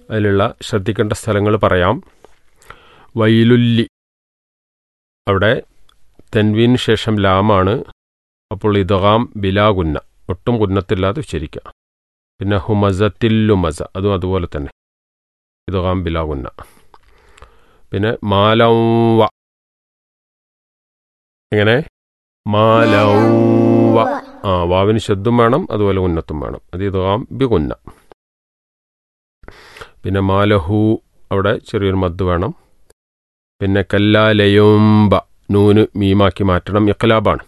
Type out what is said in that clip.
അതിലുള്ള ശ്രദ്ധിക്കേണ്ട സ്ഥലങ്ങൾ പറയാം വൈലുല്ലി അവിടെ തെൻവീന് ശേഷം ലാമാണ് അപ്പോൾ ഇദ്ഗാം ബിലാ കുന്ന ഒട്ടും കുന്നത്തില്ലാതെ ഉച്ചരിക്കുക പിന്നെ ഹുമസത്തില്ലുമസ അതും അതുപോലെ തന്നെ ഇദ്ഗാം ബിലാ കുന്ന പിന്നെ മാലൗവ എങ്ങനെ മാലൗവ ആ വാവിന് ശബ്ദം വേണം അതുപോലെ ഉന്നത്തും വേണം അത് ഇദ്ഗാം ബി കുന്ന പിന്നെ മാലഹു അവിടെ ചെറിയൊരു മദ് വേണം പിന്നെ കല്ലാലയുംബ നൂന് മീമാക്കി മാറ്റണം ഇഖ്ലാബാണ്